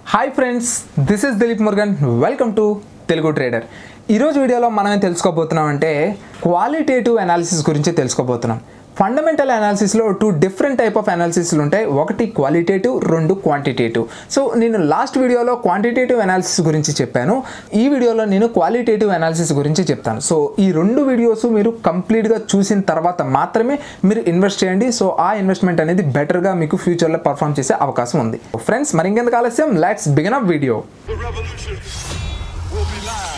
Hi friends this is Dilip Murugan welcome to Telugu trader ఈరోజు వీడియోలో మనం ఏం తెలుసుకోబోతున్నాం అంటే క్వాలిటేటివ్ అనాలిసిస్ గురించి తెలుసుకోబోతున్నాం ఫండమెంటల్ అనాలిసిస్లో టూ డిఫరెంట్ టైప్ ఆఫ్ అనాలిసిస్లు ఉంటాయి ఒకటి క్వాలిటేటివ్ రెండు క్వాంటిటేటివ్ సో నేను లాస్ట్ వీడియోలో క్వాంటిటేటివ్ అనాలిసిస్ గురించి చెప్పాను ఈ వీడియోలో నేను క్వాలిటేటివ్ అనాలిసిస్ గురించి చెప్తాను సో ఈ రెండు వీడియోస్ మీరు కంప్లీట్గా చూసిన తర్వాత మాత్రమే మీరు ఇన్వెస్ట్ చేయండి సో ఆ ఇన్వెస్ట్మెంట్ అనేది బెటర్గా మీకు ఫ్యూచర్లో పర్ఫామ్ చేసే అవకాశం ఉంది ఫ్రెండ్స్ మరి ఇంకెందుకు ఆలస్యం let's begin up video The revolution will be live.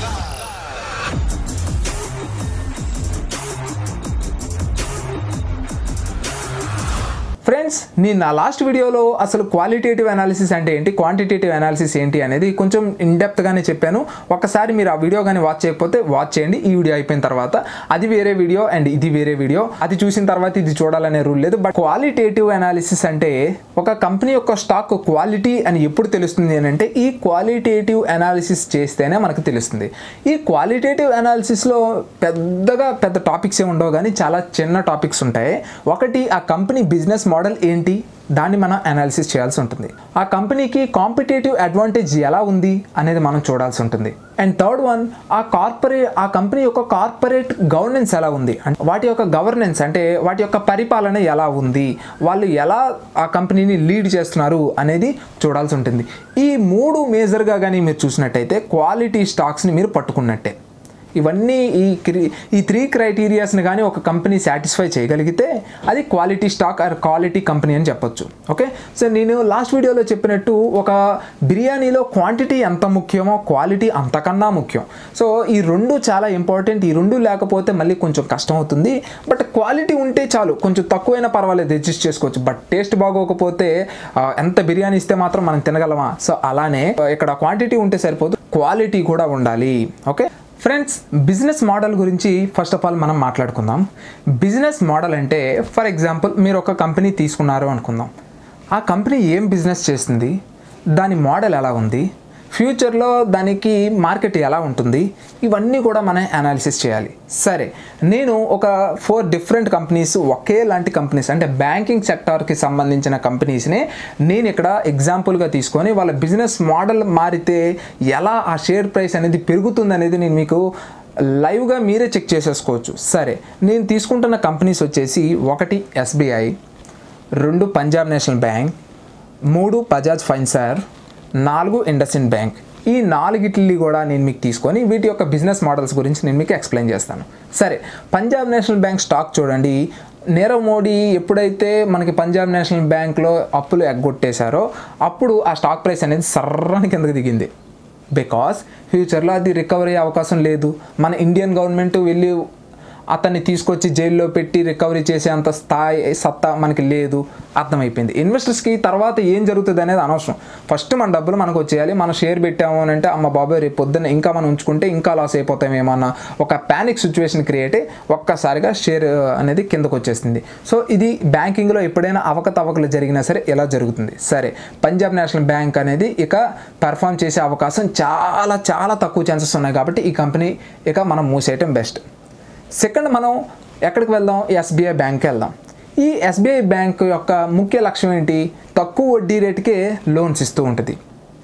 Friends నేను నా లాస్ట్ వీడియోలో అసలు క్వాలిటేటివ్ అనాలిసిస్ అంటే ఏంటి క్వాంటిటేటివ్ అనాలిసిస్ ఏంటి అనేది కొంచెం ఇన్డెప్త్గానే చెప్పాను ఒకసారి మీరు ఆ వీడియో కానీ వాచ్ చేయకపోతే వాచ్ చేయండి ఈ వీడియో అయిపోయిన తర్వాత అది వేరే వీడియో అండ్ ఇది వేరే వీడియో అది చూసిన తర్వాత ఇది చూడాలనే రూల్ లేదు బట్ క్వాలిటేటివ్ అనాలిసిస్ అంటే ఒక కంపెనీ యొక్క స్టాక్ క్వాలిటీ అని ఎప్పుడు తెలుస్తుంది అని అంటే ఈ క్వాలిటేటివ్ అనాలిసిస్ చేస్తేనే మనకు తెలుస్తుంది ఈ క్వాలిటేటివ్ అనాలిసిస్లో పెద్దగా పెద్ద టాపిక్స్ ఏమి ఉండవు కానీ చాలా చిన్న టాపిక్స్ ఉంటాయి ఒకటి ఆ కంపెనీ బిజినెస్ మోడల్ ఏంటి దాన్ని మనం అనాలిసిస్ చేయాల్సి ఉంటుంది ఆ కంపెనీకి కాంపిటేటివ్ అడ్వాంటేజ్ ఎలా ఉంది అనేది మనం చూడాల్సి ఉంటుంది అండ్ థర్డ్ వన్ ఆ కార్పొరేట్ ఆ కంపెనీ యొక్క కార్పొరేట్ గవర్నెన్స్ ఎలా ఉంది అంటే వాటి యొక్క గవర్నెన్స్ అంటే వాటి యొక్క పరిపాలన ఎలా ఉంది వాళ్ళు ఎలా ఆ కంపెనీని లీడ్ చేస్తున్నారు అనేది చూడాల్సి ఉంటుంది ఈ మూడు మేజర్గా కానీ మీరు చూసినట్టయితే క్వాలిటీ స్టాక్స్ని మీరు పట్టుకున్నట్టే ఇవన్నీ ఈ క్రి- ఈ త్రీ క్రైటీరియాస్ని కానీ ఒక కంపెనీ సాటిస్ఫై చేయగలిగితే అది quality stock or quality company అని చెప్పొచ్చు ఓకే సో నేను లాస్ట్ వీడియోలో చెప్పినట్టు ఒక బిర్యానీలో క్వాంటిటీ ఎంత ముఖ్యమో క్వాలిటీ అంతకన్నా ముఖ్యం సో ఈ రెండు చాలా ఇంపార్టెంట్ ఈ రెండు లేకపోతే మళ్ళీ కొంచెం కష్టం అవుతుంది బట్ క్వాలిటీ ఉంటే చాలు కొంచెం తక్కువైనా పర్వాలేదు అడ్జస్ట్ చేసుకోవచ్చు బట్ టేస్ట్ బాగోకపోతే ఆ, ఎంత బిర్యానీ ఇస్తే మాత్రం మనం తినగలమా సో అలానే ఆ, ఇక్కడ క్వాంటిటీ ఉంటే సరిపోదు క్వాలిటీ కూడా ఉండాలి ఓకే ఫ్రెండ్స్ బిజినెస్ మోడల్ గురించి ఫస్ట్ ఆఫ్ ఆల్ మనం మాట్లాడుకుందాం బిజినెస్ మోడల్ అంటే ఫర్ ఎగ్జాంపుల్ మీరు ఒక కంపెనీ తీసుకున్నారు అనుకుందాం ఆ కంపెనీ ఏం బిజినెస్ చేస్తుంది దాని మోడల్ ఎలా ఉంది ఫ్యూచర్లో దానికి మార్కెట్ ఎలా ఉంటుంది ఇవన్నీ కూడా మనం అనాలిసిస్ చేయాలి సరే నేను ఒక ఫోర్ డిఫరెంట్ కంపెనీస్ ఒకేలాంటి కంపెనీస్ అంటే బ్యాంకింగ్ సెక్టార్కి సంబంధించిన కంపెనీస్ని నేను ఇక్కడ ఎగ్జాంపుల్గా తీసుకొని వాళ్ళ బిజినెస్ మోడల్ మారితే ఎలా ఆ షేర్ ప్రైస్ అనేది పెరుగుతుంది అనేది నేను మీకు లైవ్గా మీరే చెక్ చేసేసుకోవచ్చు సరే నేను తీసుకుంటున్న కంపెనీస్ వచ్చేసి ఒకటి ఎస్బీఐ రెండు పంజాబ్ నేషనల్ బ్యాంక్ మూడు బజాజ్ ఫైన్సార్ నాలుగు ఇండస్ఇండ్ బ్యాంక్ ఈ నాలుగిటిని కూడా నేను మీకు తీసుకొని వీటి యొక్క బిజినెస్ మోడల్స్ గురించి నేను మీకు ఎక్స్ప్లెయిన్ చేస్తాను సరే పంజాబ్ నేషనల్ బ్యాంక్ స్టాక్ చూడండి నీరవ్ మోడీ ఎప్పుడైతే మనకి పంజాబ్ నేషనల్ బ్యాంక్లో అప్పులు ఎగ్గొట్టేశారో అప్పుడు ఆ స్టాక్ ప్రైస్ అనేది సర్రని కిందకి దిగింది బికాస్ ఫ్యూచర్లో అది రికవరీ అయ్యే అవకాశం లేదు మన ఇండియన్ గవర్నమెంట్ వెళ్ళి అతన్ని తీసుకొచ్చి జైల్లో పెట్టి రికవరీ చేసే అంత స్థాయి సత్తా మనకి లేదు అర్థమైపోయింది ఇన్వెస్టర్స్కి తర్వాత ఏం జరుగుతుంది అనేది అనవసరం ఫస్ట్ మన డబ్బులు మనకు వచ్చేయాలి మనం షేర్ పెట్టాము అని అంటే అమ్మ బాబాయ్ రేపు పొద్దున్న ఇంకా మనం ఉంచుకుంటే ఇంకా లాస్ అయిపోతామేమో అన్న ఒక ప్యానిక్ సిచ్యువేషన్ క్రియేట్ అయ్యి ఒక్కసారిగా షేర్ అనేది కిందకు వచ్చేస్తుంది సో ఇది బ్యాంకింగ్లో ఎప్పుడైనా అవకతవకలు జరిగినా సరే ఎలా జరుగుతుంది సరే పంజాబ్ నేషనల్ బ్యాంక్ అనేది ఇక పెర్ఫామ్ చేసే అవకాశం చాలా చాలా తక్కువ ఛాన్సెస్ ఉన్నాయి కాబట్టి ఈ కంపెనీ ఇక మనం మూసేయటం బెస్ట్ సెకండ్ మనం ఎక్కడికి వెళ్దాం ఎస్బీఐ బ్యాంక్కి వెళ్దాం ఈ ఎస్బీఐ బ్యాంక్ యొక్క ముఖ్య లక్ష్యం ఏంటి తక్కువ వడ్డీ రేటుకే లోన్స్ ఇస్తూ ఉంటుంది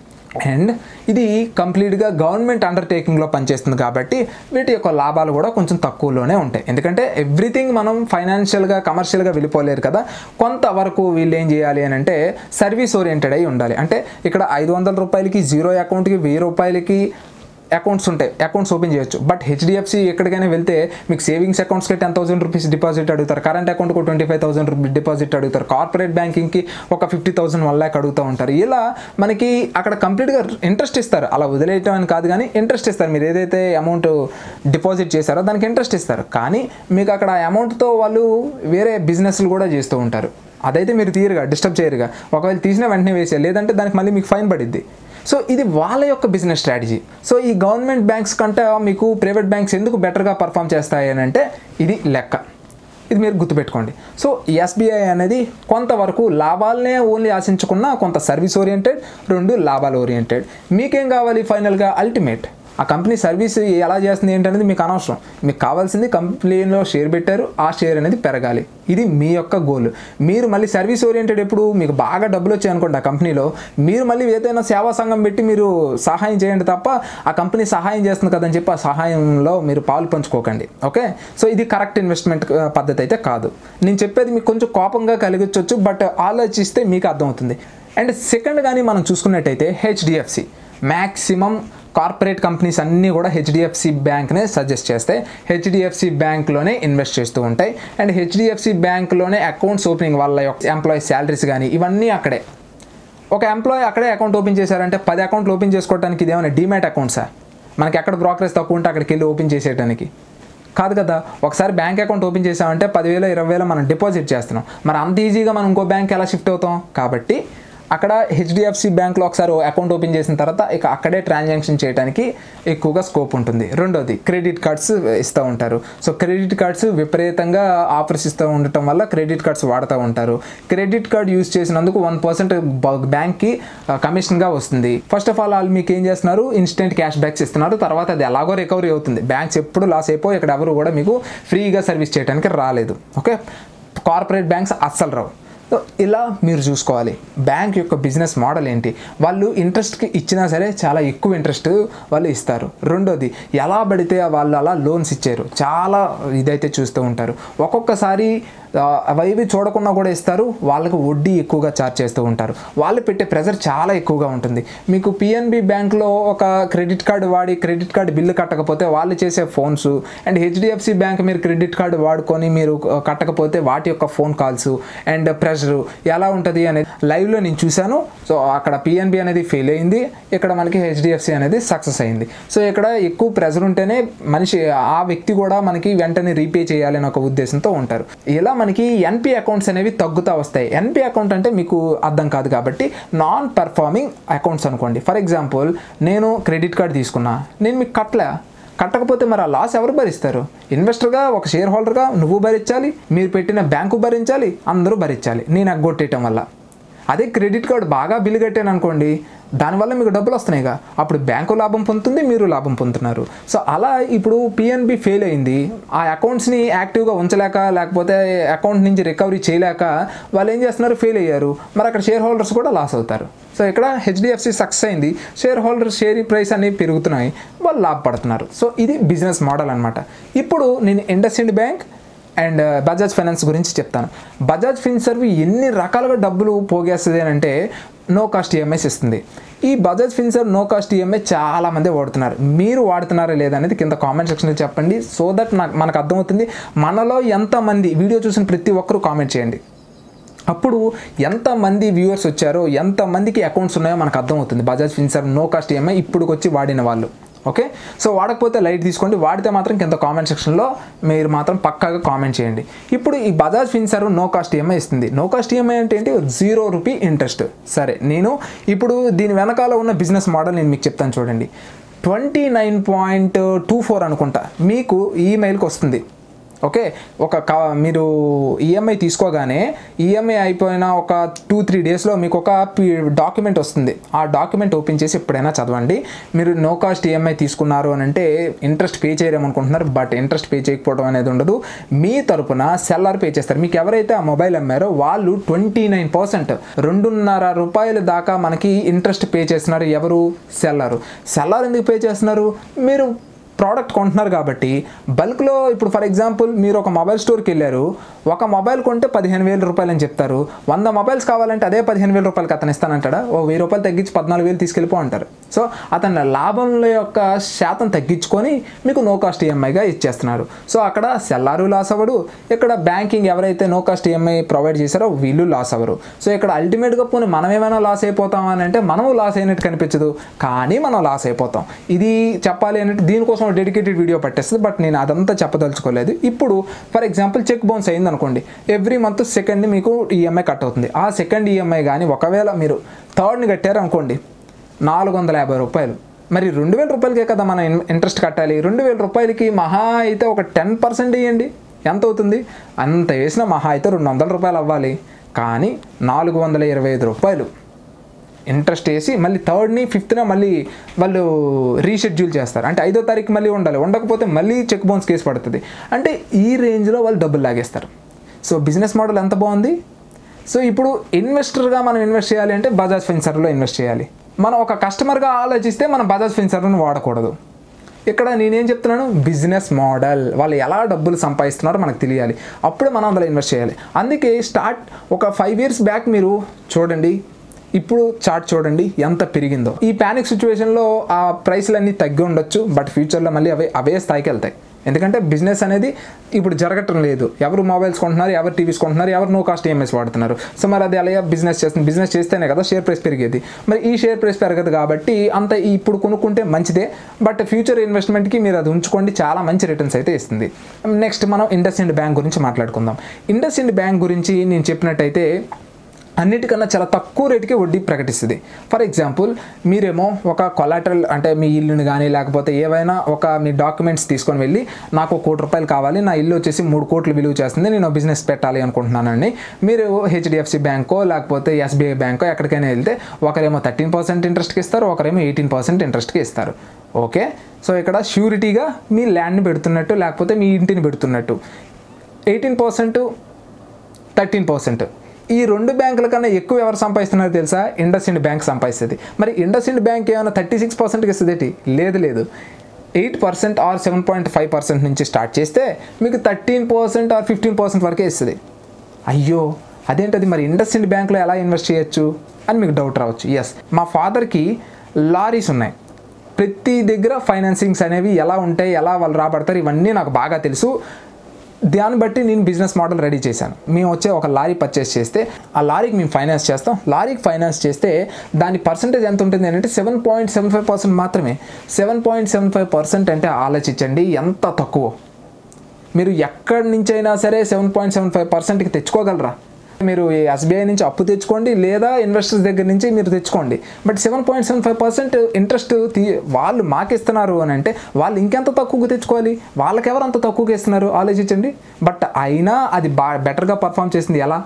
అండ్ ఇది కంప్లీట్గా గవర్నమెంట్ అండర్టేకింగ్లో పనిచేస్తుంది కాబట్టి వీటి యొక్క లాభాలు కూడా కొంచెం తక్కువలోనే ఉంటాయి ఎందుకంటే ఎవ్రీథింగ్ మనం ఫైనాన్షియల్గా కమర్షియల్గా వెళ్ళిపోలేరు కదా కొంతవరకు వీళ్ళు ఏం చేయాలి అని అంటే సర్వీస్ ఓరియంటెడ్ అయి ఉండాలి అంటే ఇక్కడ ఐదు వందల రూపాయలకి జీరో అకౌంట్కి వెయ్యి రూపాయలకి అకౌంట్స్ ఉంటాయి అకౌంట్స్ ఓపెన్ చేయొచ్చు బట్ హెచ్డిఎఫ్సి ఎక్కడికైనా వెళ్తే మీకు సేవింగ్స్ అకౌంట్స్కి టెన్ థౌసండ్ రూపీస్ డిపాజిట్ అడుగుతారు కరెంట్ అకౌంట్కి twenty five thousand rupees deposit అడుగుతారు కార్పొరేట్ బ్యాంకింగ్కి ఒక ఫిఫ్టీ థౌసండ్ వన్ ల్యాక్ అడుగుతూ ఉంటారు ఇలా మనకి అక్కడ కంప్లీట్గా ఇంట్రెస్ట్ ఇస్తారు అలా వదిలేయటం అని కాదు కానీ ఇంట్రెస్ట్ ఇస్తారు మీరు ఏదైతే అమౌంట్ డిపాజిట్ చేశారో దానికి ఇంట్రెస్ట్ ఇస్తారు కానీ మీకు అక్కడ ఆ అమౌంట్తో వాళ్ళు వేరే బిజినెస్లు కూడా చేస్తూ ఉంటారు అదైతే మీరు తీరుగా డిస్టర్బ్ చేయరుగా ఒకవేళ తీసిన వెంటనే వేసేయాలి లేదంటే దానికి మళ్ళీ మీకు ఫైన్ పడిద్ది సో ఇది వాళ్ళ యొక్క బిజినెస్ స్ట్రాటజీ సో ఈ గవర్నమెంట్ బ్యాంక్స్ కంటే మీకు ప్రైవేట్ బ్యాంక్స్ ఎందుకు బెటర్గా పర్ఫామ్ చేస్తాయి అని అంటే ఇది లెక్క ఇది మీరు గుర్తుపెట్టుకోండి సో ఎస్బీఐ అనేది కొంతవరకు లాభాలనే ఓన్లీ ఆశించకుండా కొంత సర్వీస్ ఓరియంటెడ్ రెండు లాభాలు ఓరియంటెడ్ మీకేం కావాలి ఫైనల్గా అల్టిమేట్ ఆ కంపెనీ సర్వీస్ ఎలా చేస్తుంది ఏంటనేది మీకు అనవసరం మీకు కావాల్సింది కంపెనీలో షేర్ పెట్టారు ఆ షేర్ అనేది పెరగాలి ఇది మీ యొక్క గోల్ మీరు మళ్ళీ సర్వీస్ ఓరియంటెడ్ ఎప్పుడు మీకు బాగా డబ్బులు వచ్చాయి అనుకోండి ఆ కంపెనీలో మీరు మళ్ళీ ఏదైనా సేవా సంఘం పెట్టి మీరు సహాయం చేయండి తప్ప ఆ కంపెనీ సహాయం చేస్తుంది కదని చెప్పి ఆ సహాయంలో మీరు పాలు పంచుకోకండి ఓకే సో ఇది కరెక్ట్ ఇన్వెస్ట్మెంట్ పద్ధతి అయితే కాదు నేను చెప్పేది మీకు కొంచెం కోపంగా కలిగించవచ్చు బట్ ఆలోచిస్తే మీకు అర్థమవుతుంది అండ్ సెకండ్ కానీ మనం చూసుకున్నట్టయితే హెచ్డిఎఫ్సి మ్యాక్సిమం కార్పొరేట్ కంపెనీస్ అన్నీ కూడా హెచ్డిఎఫ్సి బ్యాంక్నే సజెస్ట్ చేస్తాయి హెచ్డిఎఫ్సి బ్యాంక్లోనే ఇన్వెస్ట్ చేస్తూ ఉంటాయి అండ్ హెచ్డిఎఫ్సి బ్యాంక్లోనే అకౌంట్స్ ఓపెనింగ్ వాళ్ళ యొక్క ఎంప్లాయీ శాలరీస్ కానీ ఇవన్నీ అక్కడే ఒక ఎంప్లాయీ అక్కడే అకౌంట్ ఓపెన్ చేశారంటే పది అకౌంట్లు ఓపెన్ చేసుకోవడానికి ఇది ఏమైనా డిమాట్ అకౌంట్సా మనకి ఎక్కడ బ్రోకరేజ్ తక్కువ ఉంటే అక్కడికి వెళ్ళి ఓపెన్ చేసేయడానికి కాదు కదా ఒకసారి బ్యాంక్ అకౌంట్ ఓపెన్ చేసామంటే పదివేల ఇరవై వేల మనం డిపాజిట్ చేస్తున్నాం మరి అంత ఈజీగా మనం ఇంకో బ్యాంక్ ఎలా షిఫ్ట్ అవుతాం కాబట్టి అక్కడ హెచ్డిఎఫ్సి బ్యాంక్లో ఒకసారి అకౌంట్ ఓపెన్ చేసిన తర్వాత ఇక అక్కడే ట్రాన్సాక్షన్ చేయడానికి ఎక్కువగా స్కోప్ ఉంటుంది రెండోది క్రెడిట్ కార్డ్స్ ఇస్తూ ఉంటారు సో క్రెడిట్ కార్డ్స్ విపరీతంగా ఆఫర్స్ ఇస్తూ ఉండటం వల్ల క్రెడిట్ కార్డ్స్ వాడుతూ ఉంటారు క్రెడిట్ కార్డ్ యూజ్ చేసినందుకు వన్ పర్సెంట్ బ్యాంక్కి కమిషన్గా వస్తుంది ఫస్ట్ ఆఫ్ ఆల్ వాళ్ళు మీకు ఏం చేస్తున్నారు ఇన్స్టెంట్ క్యాష్ బ్యాక్స్ ఇస్తున్నారు తర్వాత అది ఎలాగో రికవరీ అవుతుంది బ్యాంక్స్ ఎప్పుడు లాస్ అయిపో ఇక్కడ ఎవరు కూడా మీకు ఫ్రీగా సర్వీస్ చేయడానికి రాలేదు ఓకే కార్పొరేట్ బ్యాంక్స్ అస్సలు రావు సో ఇలా మీరు చూసుకోవాలి బ్యాంక్ యొక్క బిజినెస్ మోడల్ ఏంటి వాళ్ళు ఇంట్రెస్ట్కి ఇచ్చినా సరే చాలా ఎక్కువ ఇంట్రెస్ట్ వాళ్ళు ఇస్తారు రెండోది ఎలా పడితే వాళ్ళు అలా లోన్స్ ఇచ్చారు చాలా ఇదైతే చూస్తూ ఉంటారు ఒక్కొక్కసారి ఆ, అవి చూడకుండా కూడా ఇస్తారు వాళ్ళకు వడ్డీ ఎక్కువగా ఛార్జ్ చేస్తూ ఉంటారు వాళ్ళు పెట్టే ప్రెజర్ చాలా ఎక్కువగా ఉంటుంది మీకు పిఎన్బి బ్యాంక్లో ఒక క్రెడిట్ కార్డు వాడి క్రెడిట్ కార్డు బిల్లు కట్టకపోతే వాళ్ళు చేసే ఫోన్స్ అండ్ హెచ్డిఎఫ్సి బ్యాంక్ మీరు క్రెడిట్ కార్డు వాడుకొని మీరు కట్టకపోతే వాటి యొక్క ఫోన్ కాల్స్ అండ్ ప్రెషర్ ఎలా ఉంటుంది అనేది లైవ్లో నేను చూశాను సో అక్కడ పిఎన్బి అనేది ఫెయిల్ అయింది ఇక్కడ మనకి హెచ్డిఎఫ్సి అనేది సక్సెస్ అయింది సో ఇక్కడ ఎక్కువ ప్రెజర్ ఉంటేనే మనిషి ఆ వ్యక్తి కూడా మనకి వెంటనే రీపే చేయాలని ఒక ఉద్దేశంతో ఉంటారు ఇలా మనకి ఎన్పి అకౌంట్స్ అనేవి తగ్గుతూ వస్తాయి ఎన్పి అకౌంట్ అంటే మీకు అర్థం కాదు కాబట్టి నాన్ పర్ఫార్మింగ్ అకౌంట్స్ అనుకోండి ఫర్ ఎగ్జాంపుల్ నేను క్రెడిట్ కార్డ్ తీసుకున్నా నేను మీకు కట్టలే కట్టకపోతే మరి ఆ లాస్ ఎవరు భరిస్తారు ఇన్వెస్టర్గా ఒక షేర్ హోల్డర్గా నువ్వు భరించాలి మీరు పెట్టిన బ్యాంకు భరించాలి అందరూ భరించాలి నేను అగ్గొట్టేయటం వల్ల అదే క్రెడిట్ కార్డు బాగా బిల్లు కట్టాను అనుకోండి దానివల్ల మీకు డబ్బులు వస్తున్నాయిగా అప్పుడు బ్యాంకు లాభం పొందుతుంది మీరు లాభం పొందుతున్నారు సో అలా ఇప్పుడు పిఎన్బి ఫెయిల్ అయింది ఆ అకౌంట్స్ని యాక్టివ్గా ఉంచలేక లేకపోతే అకౌంట్ నుంచి రికవరీ చేయలేక వాళ్ళు ఏం చేస్తున్నారు ఫెయిల్ అయ్యారు మరి అక్కడ షేర్ హోల్డర్స్ కూడా లాస్ అవుతారు సో ఇక్కడ హెచ్డిఎఫ్సి సక్సెస్ అయింది షేర్ హోల్డర్ షేర్ ప్రైస్ అనేవి పెరుగుతున్నాయి వాళ్ళు లాభపడుతున్నారు సో ఇది బిజినెస్ మోడల్ అనమాట ఇప్పుడు నేను IndusInd bank and Bajaj finance గురించి చెప్తాను బజాజ్ ఫిన్సర్వ్ ఎన్ని రకాలుగా డబ్బులు పోగేస్తుంది అని అంటే నో కాస్ట్ ఈఎంఐస్ ఇస్తుంది ఈ Bajaj Finserv no cost EMI చాలా మంది వాడుతున్నారు మీరు వాడుతున్నారా లేదా అనేది కింద కామెంట్ సెక్షన్లో చెప్పండి సో దట్ నాకు మనకు అర్థమవుతుంది మనలో ఎంతమంది వీడియో చూసిన ప్రతి ఒక్కరూ కామెంట్ చేయండి అప్పుడు ఎంతమంది వ్యూవర్స్ వచ్చారో ఎంతమందికి అకౌంట్స్ ఉన్నాయో మనకు అర్థమవుతుంది Bajaj Finserv no cost EMI ఇప్పుడు వచ్చి వాడిన వాళ్ళు ఓకే సో వాడకపోతే లైట్ తీసుకోండి వాడితే మాత్రం కింద కామెంట్ సెక్షన్లో మీరు మాత్రం పక్కాగా కామెంట్ చేయండి ఇప్పుడు ఈ Bajaj Finserv no cost EMI ఇస్తుంది నో కాస్ట్ ఈఎంఐ అంటే ఏంటి జీరో రూపీ ఇంట్రెస్ట్ సరే నేను ఇప్పుడు దీని వెనకాల ఉన్న బిజినెస్ మోడల్ నేను మీకు చెప్తాను చూడండి twenty nine point two four అనుకుంటా మీకు ఈమెయిల్కి వస్తుంది ఓకే ఒక కా మీరు ఈఎంఐ తీసుకోగానే ఈఎంఐ అయిపోయిన ఒక టూ త్రీ డేస్లో మీకు ఒక డాక్యుమెంట్ వస్తుంది ఆ డాక్యుమెంట్ ఓపెన్ చేసి ఎప్పుడైనా చదవండి మీరు నో కాస్ట్ ఈఎంఐ తీసుకున్నారు అని అంటే ఇంట్రెస్ట్ పే చేయరేమనుకుంటున్నారు బట్ ఇంట్రెస్ట్ పే చేయకపోవడం అనేది ఉండదు మీ తరపున సెల్లర్ పే చేస్తారు మీకు ఎవరైతే ఆ మొబైల్ అమ్మారో వాళ్ళు ట్వంటీ నైన్ పర్సెంట్ రెండున్నర రూపాయల దాకా మనకి ఇంట్రెస్ట్ పే చేస్తున్నారు ఎవరు సెల్లరు సెల్లర్ ఎందుకు పే చేస్తున్నారు మీరు ప్రోడక్ట్ కొంటున్నారు కాబట్టి బల్క్లో ఇప్పుడు ఫర్ ఎగ్జాంపుల్ మీరు ఒక మొబైల్ స్టోర్కి వెళ్ళారు ఒక మొబైల్ కొంటే పదిహేను వేల రూపాయలు అని చెప్తారు వంద మొబైల్స్ కావాలంటే అదే పదిహేను వేల రూపాయలకి అతను ఇస్తానంటాడా ఓ వెయ్యి రూపాయలు తగ్గించి పద్నాలుగు వేలు తీసుకెళ్ళిపో అంటారు సో అతని లాభంల యొక్క శాతం తగ్గించుకొని మీకు నో కాస్ట్ ఈఎంఐగా ఇచ్చేస్తున్నారు సో అక్కడ సెల్లారు లాస్ అవ్వడు ఇక్కడ బ్యాంకింగ్ ఎవరైతే నో కాస్ట్ ఈఎంఐ ప్రొవైడ్ చేశారో వీళ్ళు లాస్ అవ్వరు సో ఇక్కడ అల్టిమేట్గా పోనీ మనం ఏమైనా లాస్ అయిపోతాం అని అంటే మనము లాస్ అయినట్టు కనిపించదు కానీ మనం లాస్ అయిపోతాం ఇది చెప్పాలి అంటే దీనికోసం డెడికేటెడ్ వీడియో పట్టేస్తుంది బట్ నేను అదంతా చెప్పదలుచుకోలేదు ఇప్పుడు ఫర్ ఎగ్జాంపుల్ చెక్ బౌన్స్ అయింది అనుకోండి ఎవ్రీ మంత్ సెకండ్ మీకు ఈఎంఐ కట్ అవుతుంది ఆ సెకండ్ ఈఎంఐ కానీ ఒకవేళ మీరు థర్డ్ని కట్టారు అనుకోండి నాలుగు వందల యాభై రూపాయలు మరి రెండు వేల రూపాయలకే కదా మనం ఇన్- ఇంట్రెస్ట్ కట్టాలి రెండు వేల రూపాయలకి మహా అయితే ఒక టెన్ పర్సెంట్ ఇవ్వండి ఎంత అవుతుంది అంత వేసిన మహా అయితే రెండు వందల రూపాయలు అవ్వాలి కానీ నాలుగు వందల ఇరవై ఐదు రూపాయలు ఇంట్రెస్ట్ వేసి మళ్ళీ థర్డ్ని ఫిఫ్త్న మళ్ళీ వాళ్ళు రీషెడ్యూల్ చేస్తారు అంటే ఐదో తారీఖు మళ్ళీ ఉండాలి ఉండకపోతే మళ్ళీ చెక్ బౌన్స్ కేసు పడుతుంది అంటే ఈ రేంజ్లో వాళ్ళు డబ్బులు లాగేస్తారు సో బిజినెస్ మోడల్ ఎంత బాగుంది సో ఇప్పుడు ఇన్వెస్టర్గా మనం ఇన్వెస్ట్ చేయాలి అంటే బజాజ్ ఫిన్సర్లో ఇన్వెస్ట్ చేయాలి మనం ఒక కస్టమర్గా ఆలోచిస్తే మనం బజాజ్ ఫిన్సర్ను వాడకూడదు ఇక్కడ నేనేం చెప్తున్నాను బిజినెస్ మోడల్ వాళ్ళు ఎలా డబ్బులు సంపాదిస్తున్నారో మనకు తెలియాలి అప్పుడు మనం అందులో ఇన్వెస్ట్ చేయాలి అందుకే స్టార్ట్ ఒక ఫైవ్ ఇయర్స్ బ్యాక్ మీరు చూడండి ఇప్పుడు చార్ట్ చూడండి ఎంత పెరిగిందో ఈ ప్యానిక్ సిచ్యువేషన్లో ఆ ప్రైస్లన్నీ తగ్గి ఉండొచ్చు బట్ ఫ్యూచర్లో మళ్ళీ అవే అవే స్థాయికి వెళ్తాయి ఎందుకంటే బిజినెస్ అనేది ఇప్పుడు జరగటం లేదు ఎవరు మొబైల్స్ కొంటున్నారు ఎవరు టీవీస్ కొంటున్నారు ఎవరు నో కాస్ట్ ఈఎంఐస్ వాడుతున్నారు సో మరి అది అలాగే బిజినెస్ చేస్తుంది బిజినెస్ చేస్తేనే కదా షేర్ ప్రైస్ పెరిగేది మరి ఈ షేర్ ప్రైస్ పెరగదు కాబట్టి అంత ఇప్పుడు కొనుక్కుంటే మంచిదే బట్ ఫ్యూచర్ ఇన్వెస్ట్మెంట్కి మీరు అది ఉంచుకోండి చాలా మంచి రిటర్న్స్ అయితే ఇస్తుంది నెక్స్ట్ మనం ఇండస్ ఇండ్ బ్యాంక్ గురించి మాట్లాడుకుందాం ఇండస్ ఇండ్ బ్యాంక్ గురించి నేను చెప్పినట్టయితే అన్నిటికన్నా చాలా తక్కువ రేటుకి వడ్డీ ప్రకటిస్తుంది ఫర్ ఎగ్జాంపుల్ మీరేమో ఒక కొలాటరల్ అంటే మీ ఇల్లుని కానీ లేకపోతే ఏవైనా ఒక మీ డాక్యుమెంట్స్ తీసుకొని వెళ్ళి నాకు ఒక కోటి రూపాయలు కావాలి నా ఇల్లు వచ్చేసి మూడు కోట్లు విలువ చేస్తుంది నేను బిజినెస్ పెట్టాలి అనుకుంటున్నానండి మీరు హెచ్డిఎఫ్సి బ్యాంకో లేకపోతే ఎస్బీఐ బ్యాంకో ఎక్కడికైనా వెళ్తే ఒకరేమో థర్టీన్ పర్సెంట్ ఇంట్రెస్ట్కి ఇస్తారు ఒకరేమో ఎయిటీన్ పర్సెంట్ ఇంట్రెస్ట్కి ఇస్తారు ఓకే సో ఇక్కడ ష్యూరిటీగా మీ ల్యాండ్ని పెడుతున్నట్టు లేకపోతే మీ ఇంటిని పెడుతున్నట్టు ఎయిటీన్ పర్సెంట్ థర్టీన్ పర్సెంట్ ఈ రెండు బ్యాంకుల కన్నా ఎక్కువ ఎవరు సంపాదిస్తున్నారో తెలుసా ఇండస్ ఇండ్ బ్యాంక్ సంపాదిస్తుంది మరి ఇండస్ ఇండ్ బ్యాంక్ ఏమైనా థర్టీ సిక్స్ పర్సెంట్కి ఇస్తుంది లేదు లేదు eight percent or seven point five percent నుంచి స్టార్ట్ చేస్తే మీకు thirteen percent or fifteen percent వరకే ఇస్తుంది అయ్యో అదేంటది మరి ఇండస్ ఇండ్ బ్యాంక్లో ఎలా ఇన్వెస్ట్ చేయొచ్చు అని మీకు డౌట్ రావచ్చు ఎస్ మా ఫాదర్కి లారీస్ ఉన్నాయి ప్రతి దగ్గర ఫైనాన్సింగ్స్ అనేవి ఎలా ఉంటాయి ఎలా వాళ్ళు రాబడతారు ఇవన్నీ నాకు బాగా తెలుసు దాన్ని బట్టి నేను బిజినెస్ మోడల్ రెడీ చేశాను మేము వచ్చే ఒక లారీ పర్చేస్ చేస్తే ఆ లారీకి మేము ఫైనాన్స్ చేస్తాం లారీకి ఫైనాన్స్ చేస్తే దాని పర్సంటేజ్ ఎంత ఉంటుంది అంటే seven point seven five percent మాత్రమే seven point seven five percent అంటే ఆలోచించండి ఎంత తక్కువ మీరు ఎక్కడి నుంచి అయినా సరే సెవెన్ పాయింట్ సెవెన్ ఫైవ్ పర్సెంట్కి తెచ్చుకోగలరా మీరు ఈ ఎస్బీఐ నుంచి అప్పు తెచ్చుకోండి లేదా ఇన్వెస్టర్స్ దగ్గర నుంచి మీరు తెచ్చుకోండి but seven point seven five percent interest తీ వాళ్ళు మాకు ఇస్తున్నారు అని అంటే వాళ్ళు ఇంకెంత తక్కువకు తెచ్చుకోవాలి వాళ్ళకి ఎవరు అంత తక్కువకి ఇస్తున్నారు ఆలోచించండి బట్ అయినా అది బా బెటర్గా పర్ఫామ్ చేసింది ఎలా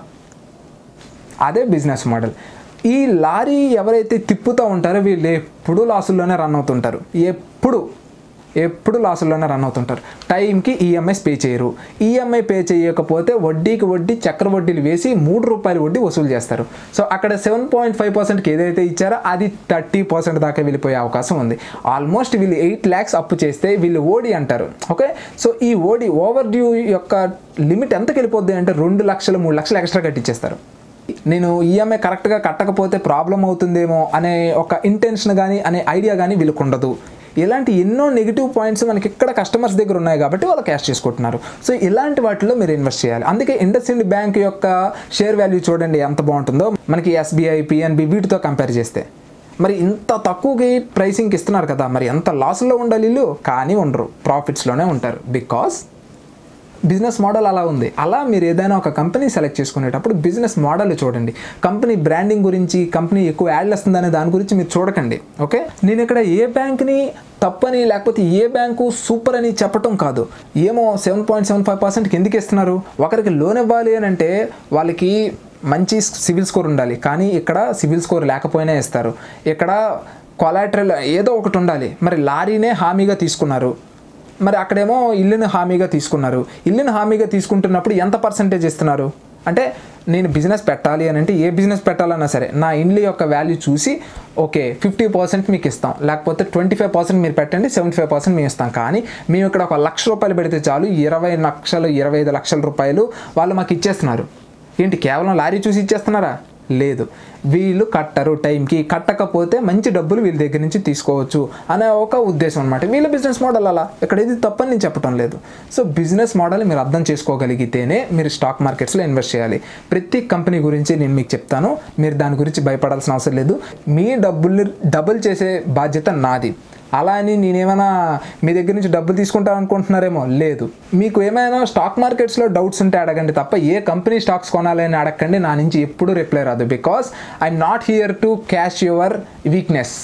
అదే బిజినెస్ మోడల్ ఈ లారీ ఎవరైతే తిప్పుతూ ఉంటారో వీళ్ళు ఎప్పుడు లాసుల్లోనే రన్ అవుతుంటారు ఎప్పుడు ఎప్పుడు లాసుల్లోనే రన్ అవుతుంటారు టైంకి ఈఎంఐస్ పే చేయరు ఈఎంఐ పే చేయకపోతే వడ్డీకి వడ్డీ చక్ర వడ్డీలు వేసి మూడు రూపాయల వడ్డీ వసూలు చేస్తారు సో అక్కడ సెవెన్ పాయింట్ ఫైవ్ పర్సెంట్కి ఏదైతే ఇచ్చారో అది థర్టీ పర్సెంట్ దాకా వెళ్ళిపోయే అవకాశం ఉంది ఆల్మోస్ట్ వీళ్ళు ఎయిట్ ల్యాక్స్ అప్పు చేస్తే వీళ్ళు ఓడి అంటారు ఓకే సో ఈ ఓడి ఓవర్ డ్యూ యొక్క లిమిట్ ఎంతకి వెళ్ళిపోద్ది అంటే రెండు లక్షలు మూడు లక్షలు ఎక్స్ట్రా కట్టించేస్తారు నేను ఈఎంఐ కరెక్ట్గా కట్టకపోతే ప్రాబ్లం అవుతుందేమో అనే ఒక ఇంటెన్షన్ కానీ అనే ఐడియా కానీ వీళ్ళకు ఉండదు ఇలాంటి ఎన్నో నెగిటివ్ పాయింట్స్ మనకి ఇక్కడ కస్టమర్స్ దగ్గర ఉన్నాయి కాబట్టి వాళ్ళు క్యాష్ చేసుకుంటున్నారు సో ఇలాంటి వాటిలో మీరు ఇన్వెస్ట్ చేయాలి అందుకే ఇండస్ ఇండ్ బ్యాంక్ యొక్క షేర్ వాల్యూ చూడండి ఎంత బాగుంటుందో మనకి ఎస్బీఐ పిఎన్బి వీటితో కంపేర్ చేస్తే మరి ఇంత తక్కువకి ప్రైసింగ్కి ఇస్తున్నారు కదా మరి ఎంత లాస్లో ఉండాలి వీళ్ళు కానీ ఉండరు ప్రాఫిట్స్లోనే ఉంటారు బికాస్ బిజినెస్ మోడల్ అలా ఉంది అలా మీరు ఏదైనా ఒక కంపెనీ సెలెక్ట్ చేసుకునేటప్పుడు బిజినెస్ మోడల్ చూడండి కంపెనీ బ్రాండింగ్ గురించి కంపెనీ ఎక్కువ యాడ్లు వస్తుందనే దాని గురించి మీరు చూడకండి ఓకే నేను ఇక్కడ ఏ బ్యాంక్ని తప్పని లేకపోతే ఏ బ్యాంకు సూపర్ అని చెప్పటం కాదు ఏమో సెవెన్ పాయింట్ సెవెన్ ఫైవ్ పర్సెంట్కి ఎందుకు ఇస్తున్నారు ఒకరికి లోన్ ఇవ్వాలి అని అంటే వాళ్ళకి మంచి సివిల్ స్కోర్ ఉండాలి కానీ ఇక్కడ సివిల్ స్కోర్ లేకపోయినా ఇస్తారు ఇక్కడ కొలాటరల్ ఏదో ఒకటి ఉండాలి మరి లారీనే హామీగా తీసుకున్నారు మరి అక్కడేమో ఇల్లుని హామీగా తీసుకున్నారు ఇల్లుని హామీగా తీసుకుంటున్నప్పుడు ఎంత పర్సంటేజ్ ఇస్తున్నారు అంటే నేను బిజినెస్ పెట్టాలి అని అంటే ఏ బిజినెస్ పెట్టాలన్నా సరే నా ఇండ్ల యొక్క వాల్యూ చూసి ఓకే ఫిఫ్టీ పర్సెంట్ మీకు ఇస్తాం లేకపోతే ట్వంటీ ఫైవ్ పర్సెంట్ మీరు పెట్టండి సెవెంటీ ఫైవ్ పర్సెంట్ మేము ఇస్తాం కానీ మేము ఇక్కడ ఒక లక్ష రూపాయలు పెడితే చాలు ఇరవై లక్షలు ఇరవై ఐదు లక్షల రూపాయలు వాళ్ళు మాకు ఇచ్చేస్తున్నారు ఏంటి కేవలం లారీ చూసి ఇచ్చేస్తున్నారా లేదు వీళ్ళు కట్టరు టైంకి కట్టకపోతే మంచి డబ్బులు వీళ్ళ దగ్గర నుంచి తీసుకోవచ్చు అనే ఒక ఉద్దేశం అనమాట వీళ్ళ బిజినెస్ మోడల్ అలా ఇక్కడ ఇది తప్పని నేను చెప్పడం లేదు సో బిజినెస్ మోడల్ మీరు అర్థం చేసుకోగలిగితేనే మీరు స్టాక్ మార్కెట్స్లో ఇన్వెస్ట్ చేయాలి ప్రతి కంపెనీ గురించి నేను మీకు చెప్తాను మీరు దాని గురించి భయపడాల్సిన అవసరం లేదు మీ డబ్బుల్ని డబుల్ చేసే బాధ్యత నాది అలా అని నేనేమైనా మీ దగ్గర నుంచి డబ్బులు తీసుకుంటాను అనుకుంటున్నారేమో లేదు మీకు ఏమైనా స్టాక్ మార్కెట్స్లో డౌట్స్ ఉంటే అడగండి తప్ప ఏ కంపెనీ స్టాక్స్ కొనాలి అని అడగండి నా నుంచి ఎప్పుడూ రిప్లై రాదు because I'm not here to cash your weakness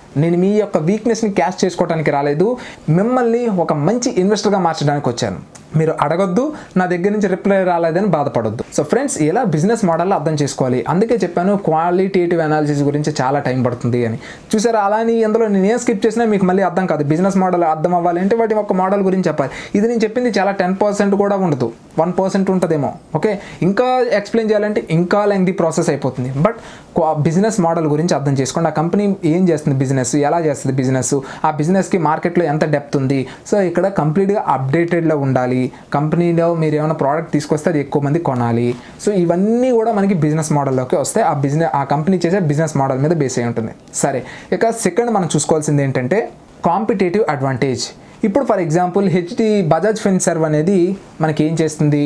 నేను మీ యొక్క వీక్నెస్ని క్యాష్ చేసుకోవడానికి రాలేదు మిమ్మల్ని ఒక మంచి ఇన్వెస్టర్గా మార్చడానికి వచ్చాను మీరు అడగొద్దు నా దగ్గర నుంచి రిప్లై రాలేదని బాధపడొద్దు సో ఫ్రెండ్స్ ఇలా బిజినెస్ మోడల్ అర్థం చేసుకోవాలి అందుకే చెప్పాను క్వాలిటేటివ్ అనాలిసిస్ గురించి చాలా టైం పడుతుంది అని చూసారా అలా అని అందులో నేను ఏం స్కిప్ చేసినా మీకు మళ్ళీ అర్థం కాదు బిజినెస్ మోడల్ అర్థం అవ్వాలి అంటే వాటి ఒక మోడల్ గురించి చెప్పాలి ఇది నేను చెప్పింది చాలా టెన్ పర్సెంట్ కూడా ఉండదు వన్ పర్సెంట్ ఉంటుందేమో ఓకే ఇంకా ఎక్స్ప్లెయిన్ చేయాలంటే ఇంకా లెంగ్ది ప్రాసెస్ అయిపోతుంది బట్ బిజినెస్ మోడల్ గురించి అర్థం చేసుకోండి ఆ కంపెనీ ఏం చేస్తుంది బిజినెస్ ఎలా చేస్తుంది బిజినెస్ ఆ బిజినెస్కి మార్కెట్లో ఎంత డెప్త్ ఉంది సో ఇక్కడ కంప్లీట్గా అప్డేటెడ్లో ఉండాలి కంపెనీలో మీరు ఏమైనా ప్రోడక్ట్ తీసుకొస్తే అది ఎక్కువ మంది కొనాలి సో ఇవన్నీ కూడా మనకి బిజినెస్ మోడల్లోకి వస్తే ఆ బిజినెస్ ఆ కంపెనీ చేసే బిజినెస్ మోడల్ మీద బేస్ అయి ఉంటుంది సరే ఇక సెకండ్ మనం చూసుకోవాల్సింది ఏంటంటే కాంపిటేటివ్ అడ్వాంటేజ్ ఇప్పుడు for example HD Bajaj Finserv అనేది మనకి ఏం చేస్తుంది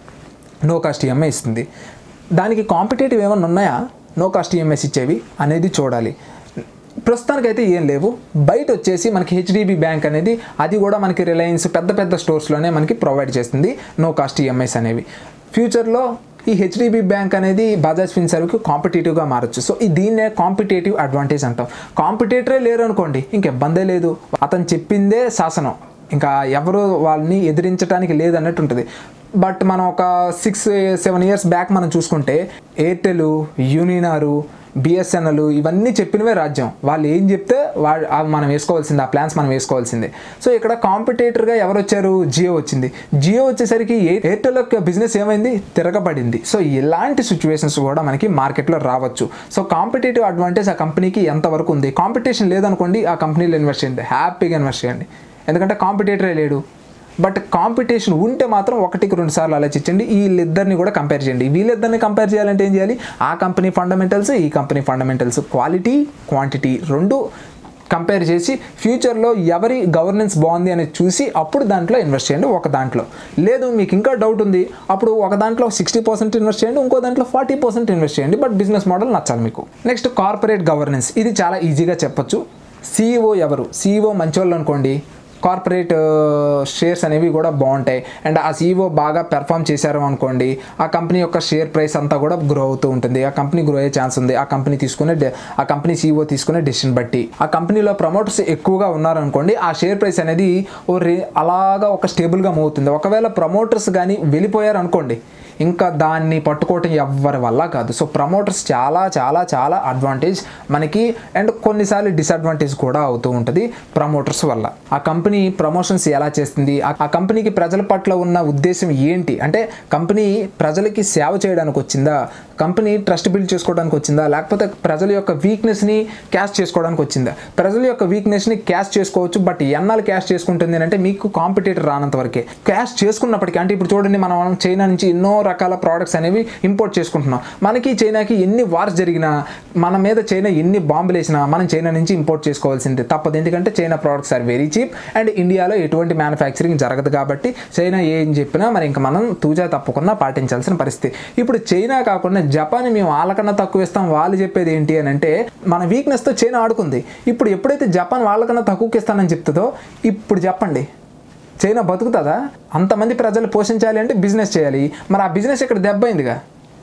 నో కాస్ట్ ఈఎంఐ ఇస్తుంది దానికి కాంపిటేటివ్ ఏమైనా ఉన్నాయా నో కాస్ట్ ఈఎంఐస్ ఇచ్చేవి అనేది చూడాలి ప్రస్తుతానికైతే ఏం లేవు బయట వచ్చేసి మనకి హెచ్డిబి బ్యాంక్ అనేది అది కూడా మనకి రిలయన్స్ పెద్ద పెద్ద స్టోర్స్లోనే మనకి ప్రొవైడ్ చేస్తుంది నో కాస్ట్ ఈఎంఐస్ అనేవి ఫ్యూచర్లో ఈ హెచ్డిబి బ్యాంక్ అనేది బజాజ్ ఫిన్సర్వ్కి కాంపిటేటివ్గా మారచ్చు సో ఈ దీన్నే కాంపిటేటివ్ అడ్వాంటేజ్ అంటాం కాంపిటేటరే లేరు అనుకోండి ఇంక ఇబ్బందే లేదు అతను చెప్పిందే శాసనం ఇంకా ఎవరు వాళ్ళని ఎదిరించడానికి లేదన్నట్టు ఉంటుంది బట్ మనం ఒక సిక్స్ సెవెన్ ఇయర్స్ బ్యాక్ మనం చూసుకుంటే ఎయిర్టెల్ యూనినారు బిఎస్ఎన్ఎల్ ఇవన్నీ చెప్పినవే రాజ్యం వాళ్ళు ఏం చెప్తే వాళ్ళు అవి మనం వేసుకోవాల్సిందే ఆ ప్లాన్స్ మనం వేసుకోవాల్సిందే సో ఇక్కడ కాంపిటేటర్గా ఎవరు వచ్చారు జియో వచ్చింది జియో వచ్చేసరికి ఎయిర్టెల్ యొక్క బిజినెస్ ఏమైంది తిరగబడింది సో ఇలాంటి సిచ్యువేషన్స్ కూడా మనకి మార్కెట్లో రావచ్చు సో కాంపిటేటివ్ అడ్వాంటేజ్ ఆ కంపెనీకి ఎంతవరకు ఉంది కాంపిటీషన్ లేదనుకోండి ఆ కంపెనీలో ఇన్వెస్ట్ చేయండి హ్యాపీగా ఇన్వెస్ట్ చేయండి ఎందుకంటే కాంపిటేటరే లేడు బట్ కాంపిటీషన్ ఉంటే మాత్రం ఒకటికి రెండు సార్లు ఆలోచించండి వీళ్ళిద్దరిని కూడా కంపేర్ చేయండి వీళ్ళిద్దరిని కంపేర్ చేయాలంటే ఏం చేయాలి ఆ కంపెనీ ఫండమెంటల్స్ ఈ కంపెనీ ఫండమెంటల్స్ క్వాలిటీ క్వాంటిటీ రెండు కంపేర్ చేసి ఫ్యూచర్లో ఎవరి గవర్నెన్స్ బాగుంది అనేది చూసి అప్పుడు దాంట్లో ఇన్వెస్ట్ చేయండి ఒక దాంట్లో లేదు మీకు ఇంకా డౌట్ ఉంది అప్పుడు ఒక దాంట్లో సిక్స్టీ పర్సెంట్ ఇన్వెస్ట్ చేయండి ఇంకో దాంట్లో ఫార్టీ పర్సెంట్ ఇన్వెస్ట్ చేయండి బట్ బిజినెస్ మోడల్ నచ్చాలి మీకు నెక్స్ట్ కార్పొరేట్ గవర్నెన్స్ ఇది చాలా ఈజీగా చెప్పొచ్చు సీఈఓ ఎవరు సీఈఓ మంచోళ్ళు అనుకోండి కార్పొరేట్ షేర్స్ అనేవి కూడా బాగుంటాయి అండ్ ఆ సీఈఓ బాగా పెర్ఫామ్ చేశారు అనుకోండి ఆ కంపెనీ యొక్క షేర్ ప్రైస్ అంతా కూడా గ్రో అవుతూ ఉంటుంది ఆ కంపెనీ గ్రో అయ్యే ఛాన్స్ ఉంది ఆ కంపెనీ తీసుకునే డె- ఆ కంపెనీ సీఈఓ తీసుకునే డెసిషన్ బట్టి ఆ కంపెనీలో ప్రమోటర్స్ ఎక్కువగా ఉన్నారనుకోండి ఆ షేర్ ప్రైస్ అనేది ఓ రే అలాగా ఒక స్టేబుల్గా మూవ్ అవుతుంది ఒకవేళ ప్రమోటర్స్ కానీ వెళ్ళిపోయారు అనుకోండి ఇంకా దాన్ని పట్టుకోవటం ఎవ్వరి వల్ల కాదు సో ప్రమోటర్స్ చాలా చాలా చాలా అడ్వాంటేజ్ మనకి అండ్ కొన్నిసార్లు డిసడ్వాంటేజ్ కూడా అవుతూ ఉంటుంది ప్రమోటర్స్ వల్ల ఆ కంపెనీ ప్రమోషన్స్ ఎలా చేస్తుంది ఆ- ఆ కంపెనీకి ప్రజల పట్ల ఉన్న ఉద్దేశం ఏంటి అంటే కంపెనీ ప్రజలకి సేవ చేయడానికి వచ్చిందా కంపెనీ ట్రస్ట్ బిల్డ్ చేసుకోవడానికి వచ్చిందా లేకపోతే ప్రజల యొక్క వీక్నెస్ని క్యాష్ చేసుకోవడానికి వచ్చిందా ప్రజల యొక్క వీక్నెస్ని క్యాష్ చేసుకోవచ్చు బట్ ఎన్నాళ్ళు క్యాష్ చేసుకుంటుంది అంటే మీకు కాంపిటేటర్ రానంత వరకే క్యాష్ చేసుకున్నప్పటికీ అంటే ఇప్పుడు చూడండి మనం చైనా నుంచి ఎన్నో రకాల ప్రోడక్ట్స్ అనేవి ఇంపోర్ట్ చేసుకుంటున్నాం మనకి చైనాకి ఎన్ని వార్స్ జరిగినా మన మీద చైనా ఎన్ని బాంబులు వేసినా మనం చైనా నుంచి ఇంపోర్ట్ చేసుకోవాల్సిందే తప్పదు ఎందుకంటే China products are very cheap and ఇండియాలో ఎటువంటి మ్యానుఫ్యాక్చరింగ్ జరగదు కాబట్టి చైనా ఏం చెప్పినా మరి ఇంకా మనం తూజా తప్పకుండా పాటించాల్సిన పరిస్థితి ఇప్పుడు చైనా కాకుండా జపాన్ మేము వాళ్ళకన్నా తక్కువ ఇస్తాం వాళ్ళు చెప్పేది ఏంటి అని అంటే మన వీక్నెస్తో చైనా ఆడుకుంది ఇప్పుడు ఎప్పుడైతే జపాన్ వాళ్ళకన్నా తక్కువకి ఇస్తానని చెప్తుందో ఇప్పుడు చెప్పండి చైనా బతుకుతుందా అంతమంది ప్రజలు పోషించాలి అంటే బిజినెస్ చేయాలి మరి ఆ బిజినెస్ ఇక్కడ దెబ్బైందిగా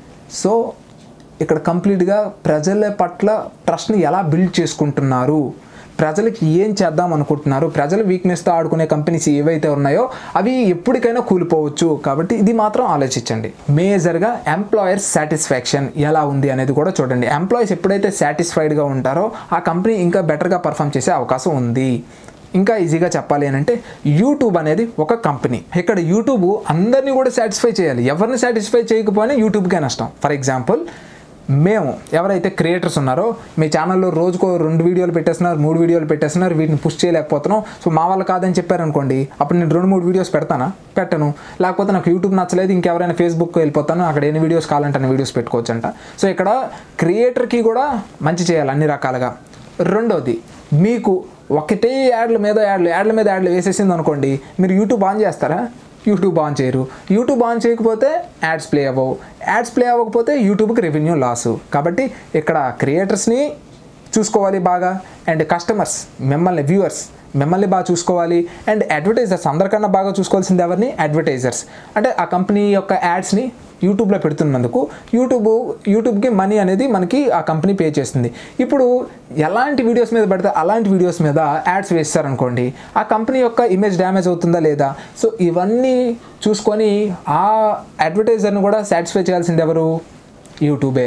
సో ఇక్కడ కంప్లీట్గా ప్రజల పట్ల ట్రస్ట్ని ఎలా బిల్డ్ చేసుకుంటున్నారు ప్రజలకి ఏం చేద్దాం అనుకుంటున్నారు ప్రజల వీక్నెస్తో ఆడుకునే కంపెనీస్ ఏవైతే ఉన్నాయో అవి ఎప్పటికైనా కూలిపోవచ్చు కాబట్టి ఇది మాత్రం ఆలోచించండి మేజర్గా ఎంప్లాయర్స్ సాటిస్ఫాక్షన్ ఎలా ఉంది అనేది కూడా చూడండి ఎంప్లాయీస్ ఎప్పుడైతే సాటిస్ఫైడ్గా ఉంటారో ఆ కంపెనీ ఇంకా బెటర్గా పర్ఫామ్ చేసే అవకాశం ఉంది ఇంకా ఈజీగా చెప్పాలి అని అంటే యూట్యూబ్ అనేది ఒక కంపెనీ ఇక్కడ యూట్యూబ్ అందరినీ కూడా సాటిస్ఫై చేయాలి ఎవరిని సాటిస్ఫై చేయకపోయినా యూట్యూబ్కే నష్టం ఫర్ ఎగ్జాంపుల్ మేము ఎవరైతే క్రియేటర్స్ ఉన్నారో మీ ఛానల్లో రోజుకో రెండు వీడియోలు పెట్టేస్తున్నారు మూడు వీడియోలు పెట్టేస్తున్నారు వీటిని పుష్ చేయలేకపోతున్నాం సో మా వాళ్ళు కాదని చెప్పారనుకోండి అప్పుడు నేను రెండు మూడు వీడియోస్ పెడతానా పెట్టను లేకపోతే నాకు యూట్యూబ్ నచ్చలేదు ఇంకెవరైనా ఫేస్బుక్ వెళ్ళిపోతాను అక్కడ ఎన్ని వీడియోస్ కావాలంటే అన్ని వీడియోస్ పెట్టుకోవచ్చు అంట సో ఇక్కడ క్రియేటర్కి కూడా మంచి చేయాలి అన్ని రకాలుగా రెండోది మీకు ఒకటే యాడ్ల మీద యాడ్లు యాడ్ల మీద యాడ్లు వేసేసింది అనుకోండి మీరు యూట్యూబ్ ఆన్ చేస్తారా యూట్యూబ్ ఆన్ చేయరు యూట్యూబ్ ఆన్ చేయకపోతే యాడ్స్ ప్లే అవ్వవు యాడ్స్ ప్లే అవ్వకపోతే యూట్యూబ్కి రెవెన్యూ లాస్ కాబట్టి ఇక్కడ క్రియేటర్స్ని చూసుకోవాలి బాగా అండ్ కస్టమర్స్ మిమ్మల్ని వ్యూవర్స్ మిమ్మల్ని బాగా చూసుకోవాలి అండ్ అడ్వర్టైజర్స్ అందరికన్నా బాగా చూసుకోవాల్సింది ఎవరిని అడ్వర్టైజర్స్ అంటే ఆ కంపెనీ యొక్క యాడ్స్ని యూట్యూబ్లో పెడుతున్నందుకు యూట్యూబ్ యూట్యూబ్కి మనీ అనేది మనకి ఆ కంపెనీ పే చేస్తుంది ఇప్పుడు ఎలాంటి వీడియోస్ మీద పెడితే అలాంటి వీడియోస్ మీద యాడ్స్ వేస్తారనుకోండి ఆ కంపెనీ యొక్క ఇమేజ్ డ్యామేజ్ అవుతుందా లేదా సో ఇవన్నీ చూసుకొని ఆ అడ్వర్టైజర్ని కూడా సాటిస్ఫై చేయాల్సింది ఎవరు యూట్యూబే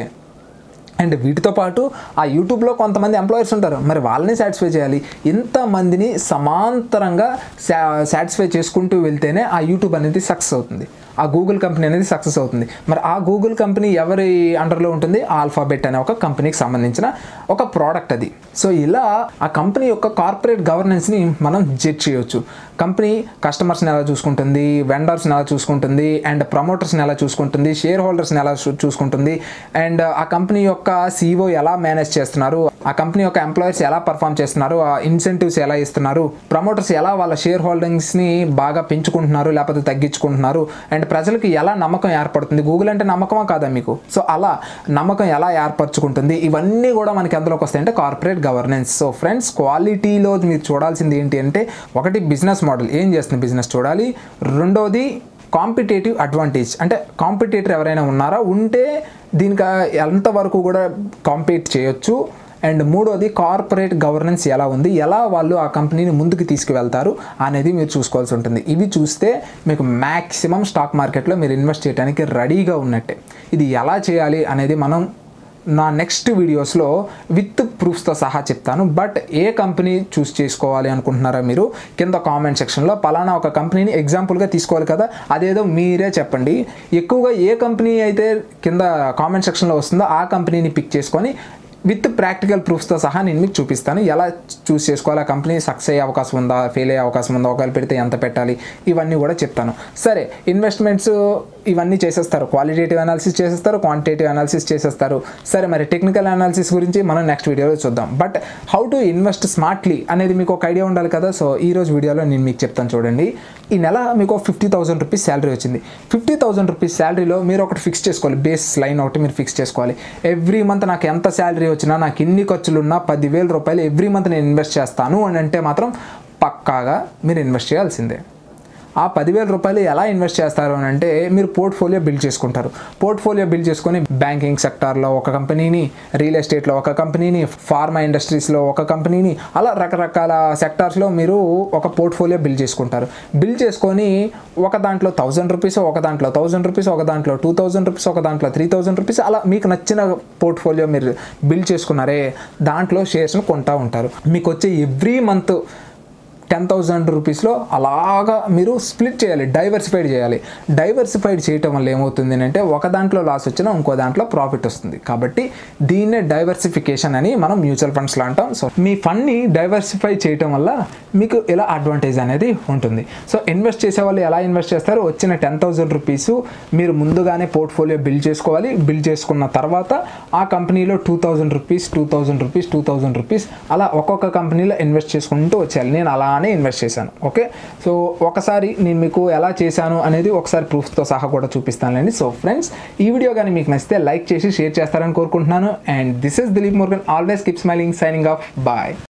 అండ్ వీటితో పాటు ఆ యూట్యూబ్లో కొంతమంది ఎంప్లాయర్స్ ఉంటారు మరి వాళ్ళని సాటిస్ఫై చేయాలి ఇంతమందిని సమాంతరంగా సా సాటిస్ఫై చేసుకుంటూ వెళ్తేనే ఆ యూట్యూబ్ అనేది సక్సెస్ అవుతుంది ఆ గూగుల్ కంపెనీ అనేది సక్సెస్ అవుతుంది మరి ఆ గూగుల్ కంపెనీ ఎవరి అండర్లో ఉంటుంది ఆల్ఫాబెట్ అనే ఒక కంపెనీకి సంబంధించిన ఒక ప్రోడక్ట్ అది సో ఇలా ఆ కంపెనీ యొక్క కార్పొరేట్ గవర్నెన్స్ని మనం జడ్జ్ చేయొచ్చు కంపెనీ కస్టమర్స్ని ఎలా చూసుకుంటుంది వెండర్స్ని ఎలా చూసుకుంటుంది అండ్ ప్రమోటర్స్ని ఎలా చూసుకుంటుంది షేర్ హోల్డర్స్ని ఎలా చూ- చూసుకుంటుంది అండ్ ఆ కంపెనీ యొక్క సీఓ ఎలా మేనేజ్ చేస్తున్నారు ఆ కంపెనీ యొక్క ఎంప్లాయర్స్ ఎలా పర్ఫామ్ చేస్తున్నారు ఆ ఇన్సెంటివ్స్ ఎలా ఇస్తున్నారు ప్రమోటర్స్ ఎలా వాళ్ళ షేర్ హోల్డింగ్స్ని బాగా పెంచుకుంటున్నారు లేకపోతే తగ్గించుకుంటున్నారు అండ్ ప్రజలకు ఎలా నమ్మకం ఏర్పడుతుంది గూగుల్ అంటే నమ్మకమా కాదా మీకు సో అలా నమ్మకం ఎలా ఏర్పరచుకుంటుంది ఇవన్నీ కూడా మనకి ఎందులోకి వస్తాయి అంటే కార్పొరేట్ గవర్నెన్స్ సో ఫ్రెండ్స్ క్వాలిటీలో మీరు చూడాల్సింది ఏంటి అంటే ఒకటి బిజినెస్ మోడల్ ఏం చేస్తుంది బిజినెస్ చూడాలి రెండోది కాంపిటేటివ్ అడ్వాంటేజ్ అంటే కాంపిటేటర్ ఎవరైనా ఉన్నారా ఉంటే దీనికి ఎంతవరకు కూడా కాంపీట్ చేయొచ్చు అండ్ మూడోది కార్పొరేట్ గవర్నెన్స్ ఎలా ఉంది ఎలా వాళ్ళు ఆ కంపెనీని ముందుకు తీసుకువెళ్తారు అనేది మీరు చూసుకోవాల్సి ఉంటుంది ఇవి చూస్తే మీకు మ్యాక్సిమం స్టాక్ మార్కెట్లో మీరు ఇన్వెస్ట్ చేయడానికి రెడీగా ఉన్నట్టే ఇది ఎలా చేయాలి అనేది మనం నా నెక్స్ట్ వీడియోస్లో విత్ ప్రూఫ్స్తో సహా చెప్తాను బట్ ఏ కంపెనీ చూస్ చేసుకోవాలి అనుకుంటున్నారా మీరు కింద కామెంట్ సెక్షన్లో పలానా ఒక కంపెనీని ఎగ్జాంపుల్గా తీసుకోవాలి కదా అదేదో మీరే చెప్పండి ఎక్కువగా ఏ కంపెనీ అయితే కింద కామెంట్ సెక్షన్లో వస్తుందో ఆ కంపెనీని పిక్ చేసుకొని విత్ ప్రాక్టికల్ ప్రూఫ్స్తో సహా నేను మీకు చూపిస్తాను ఎలా చూస్ చేసుకోవాలి ఆ కంపెనీ సక్సెస్ అయ్యే అవకాశం ఉందా ఫెయిల్ అయ్యే అవకాశం ఉందా ఒకవేళ పెడితే ఎంత పెట్టాలి ఇవన్నీ కూడా చెప్తాను సరే ఇన్వెస్ట్మెంట్స్ ఇవన్నీ చేసేస్తారు క్వాలిటేటివ్ అనాలిసిస్ చేసేస్తారు క్వాంటిటేటివ్ అనాలిసిస్ చేసేస్తారు సరే మరి టెక్నికల్ అనాలిసిస్ గురించి మనం నెక్స్ట్ వీడియోలో చూద్దాం but how to invest smartly అనేది మీకు ఒక ఐడియా ఉండాలి కదా సో ఈ రోజు వీడియోలో నేను మీకు చెప్తాను చూడండి ఈ నెల మీకు ఫిఫ్టీ థౌసండ్ రూపీస్ శాలరీ వచ్చింది ఫిఫ్టీ థౌసండ్ రూపీస్ శాలరీలో మీరు ఒకటి ఫిక్స్ చేసుకోవాలి బేస్ లైన్ ఒకటి మీరు ఫిక్స్ చేసుకోవాలి ఎవ్రీ మంత్ నాకు ఎంత శాలరీ వచ్చినా నాకు ఎన్ని ఖర్చులు ఉన్నా పదివేల రూపాయలు ఎవ్రీ మంత్ నేను ఇన్వెస్ట్ చేస్తాను అని అంటే మాత్రం పక్కాగా మీరు ఇన్వెస్ట్ చేయాల్సిందే ఆ పదివేల రూపాయలు ఎలా ఇన్వెస్ట్ చేస్తారు అని అంటే మీరు పోర్ట్ఫోలియో బిల్డ్ చేసుకుంటారు పోర్ట్ఫోలియో బిల్డ్ చేసుకొని బ్యాంకింగ్ సెక్టార్లో ఒక కంపెనీని రియల్ ఎస్టేట్లో ఒక కంపెనీని ఫార్మా ఇండస్ట్రీస్లో ఒక కంపెనీని అలా రకరకాల సెక్టార్స్లో మీరు ఒక పోర్ట్ఫోలియో బిల్డ్ చేసుకుంటారు బిల్డ్ చేసుకొని ఒక దాంట్లో థౌజండ్ రూపీస్ ఒక దాంట్లో థౌజండ్ రూపీస్ ఒక దాంట్లో టూ థౌజండ్ రూపీస్ ఒక దాంట్లో త్రీ థౌజండ్ రూపీస్ అలా మీకు నచ్చిన పోర్ట్ఫోలియో మీరు బిల్డ్ చేసుకున్నారే దాంట్లో షేర్స్ను కొంటా ఉంటారు మీకు వచ్చే ఎవ్రీ మంత్ టెన్ థౌజండ్ రూపీస్లో అలాగా మీరు స్ప్లిట్ చేయాలి డైవర్సిఫైడ్ చేయాలి డైవర్సిఫైడ్ చేయటం వల్ల ఏమవుతుంది అంటే ఒక దాంట్లో లాస్ వచ్చినా ఇంకో దాంట్లో ప్రాఫిట్ వస్తుంది కాబట్టి దీన్నే డైవర్సిఫికేషన్ అని మనం మ్యూచువల్ ఫండ్స్లో అంటాం సో మీ ఫండ్ని డైవర్సిఫై చేయటం వల్ల మీకు ఇలా అడ్వాంటేజ్ అనేది ఉంటుంది సో ఇన్వెస్ట్ చేసే వాళ్ళు ఎలా ఇన్వెస్ట్ చేస్తారు వచ్చిన టెన్ థౌజండ్ రూపీస్ మీరు ముందుగానే పోర్ట్ఫోలియో బిల్డ్ చేసుకోవాలి బిల్డ్ చేసుకున్న తర్వాత ఆ కంపెనీలో two thousand rupees two thousand rupees two thousand rupees అలా ఒక్కొక్క కంపెనీలో ఇన్వెస్ట్ చేసుకుంటూ వచ్చేయాలి నేను అలానే ఇన్వెస్ట్ చేశాను ఓకే సో ఒకసారి నేను మీకు ఎలా చేశాను అనేది ఒకసారి ప్రూఫ్స్తో సహా కూడా చూపిస్తానులేండి సో ఫ్రెండ్స్ ఈ వీడియో కానీ మీకు నచ్చితే లైక్ చేసి షేర్ చేస్తారని కోరుకుంటున్నాను and this is Dilip Morgan always keep smiling signing off bye